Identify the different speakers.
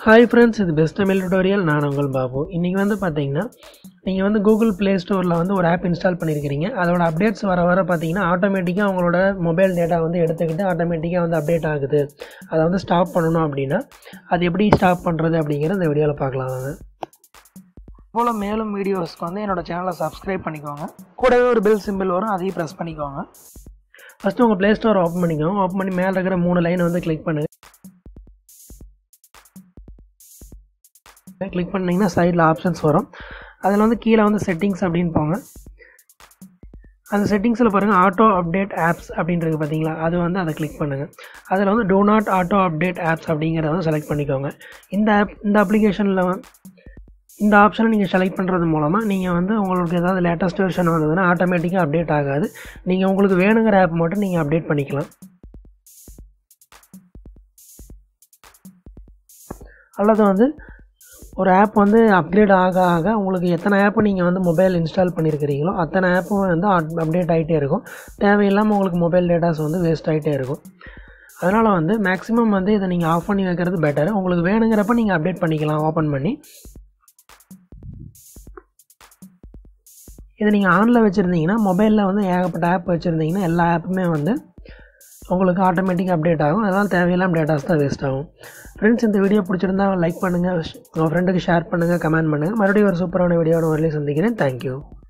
Speaker 1: hi friends இது best Tamil tutorial நான் உங்கள் பாபு இன்றைக்கி வந்து பார்த்தீங்கன்னா நீங்கள் வந்து கூகுள் ப்ளே ஸ்டோரில் வந்து ஒரு ஆப் இன்ஸ்டால் பண்ணியிருக்கிறீங்க அதோட அப்டேட்ஸ் வர வர பார்த்தீங்கன்னா ஆட்டோமேட்டிக்காக உங்களோட மொபைல் டேட்டா வந்து எடுத்துக்கிட்டு ஆட்டோமேட்டிக்காக வந்து அப்டேட் ஆகுது அதை வந்து ஸ்டாப் பண்ணணும் அப்படின்னா அது எப்படி ஸ்டாப் பண்ணுறது அப்படிங்கிற இந்த வீடியோவில் பார்க்கலாம் வாங்க போல் மேலும் வீடியோஸ்க்கு வந்து என்னோடய சேனலை சப்ஸ்கிரைப் பண்ணிக்கோங்க கூடவே ஒரு பெல் சிம்பிள் வரும் அதையும் ப்ரெஸ் பண்ணிக்கோங்க ஃபஸ்ட்டு உங்கள் ப்ளே ஸ்டோர் ஓப்பன் பண்ணிக்கோங்க ஓப்பன் பண்ணி மேலே இருக்கிற மூணு லைனை வந்து கிளிக் பண்ணுங்கள் கிளிக் பண்ணிங்கன்னா சைடில் ஆப்ஷன்ஸ் வரும் அதில் வந்து கீழே வந்து செட்டிங்ஸ் அப்படின்னு போங்க அந்த செட்டிங்ஸில் பாருங்கள் ஆட்டோ அப்டேட் ஆப்ஸ் அப்படின்றது பார்த்தீங்களா அது வந்து அதை கிளிக் பண்ணுங்கள் அதில் வந்து do not auto update apps அப்படிங்கிறத வந்து செலக்ட் பண்ணிக்கோங்க இந்த ஆப் இந்த அப்ளிகேஷனில் இந்த ஆப்ஷனை நீங்கள் செலக்ட் பண்ணுறது மூலமாக நீங்கள் வந்து உங்களுக்கு ஏதாவது லேட்டஸ்ட் வெர்ஷன் வந்ததுன்னா ஆட்டோமேட்டிக்காக அப்டேட் ஆகாது நீங்கள் உங்களுக்கு வேணுங்கிற ஆப் மட்டும் நீங்கள் அப்டேட் பண்ணிக்கலாம் அல்லது வந்து ஒரு ஆப் வந்து அப்கிரேட் ஆக ஆக உங்களுக்கு எத்தனை ஆப் நீங்கள் வந்து மொபைல் இன்ஸ்டால் பண்ணியிருக்கிறீங்களோ அத்தனை ஆப்பும் வந்து அப்டேட் ஆகிட்டே இருக்கும் தேவையில்லாமல் உங்களுக்கு மொபைல் டேட்டாஸ் வந்து வேஸ்ட் ஆகிட்டே இருக்கும் அதனால் வந்து மேக்ஸிமம் வந்து இதை நீங்கள் ஆஃப் பண்ணி வைக்கிறது பெட்டர் உங்களுக்கு வேணுங்கிறப்ப நீங்கள் அப்டேட் பண்ணிக்கலாம் ஓப்பன் பண்ணி இதை நீங்கள் ஆனில் வச்சுருந்தீங்கன்னா மொபைலில் வந்து ஏகப்பட்ட ஆப் வச்சுருந்தீங்கன்னா எல்லா ஆப்புமே வந்து உங்களுக்கு ஆட்டோமேட்டிக்காக அப்டேட் ஆகும் அதனால் தேவையில்லாமல் டேட்டாஸ் தான் வேஸ்ட் ஆகும் ஃப்ரெண்ட்ஸ் இந்த வீடியோ பிடிச்சிருந்தா லைக் பண்ணுங்கள் உங்கள் ஃப்ரெண்டுக்கு ஷேர் பண்ணுங்கள் கமெண்ட் பண்ணுங்கள் மறுபடியும் ஒரு சூப்பரான வீடியோட வரலையும் சந்திக்கிறேன் தேங்க்யூ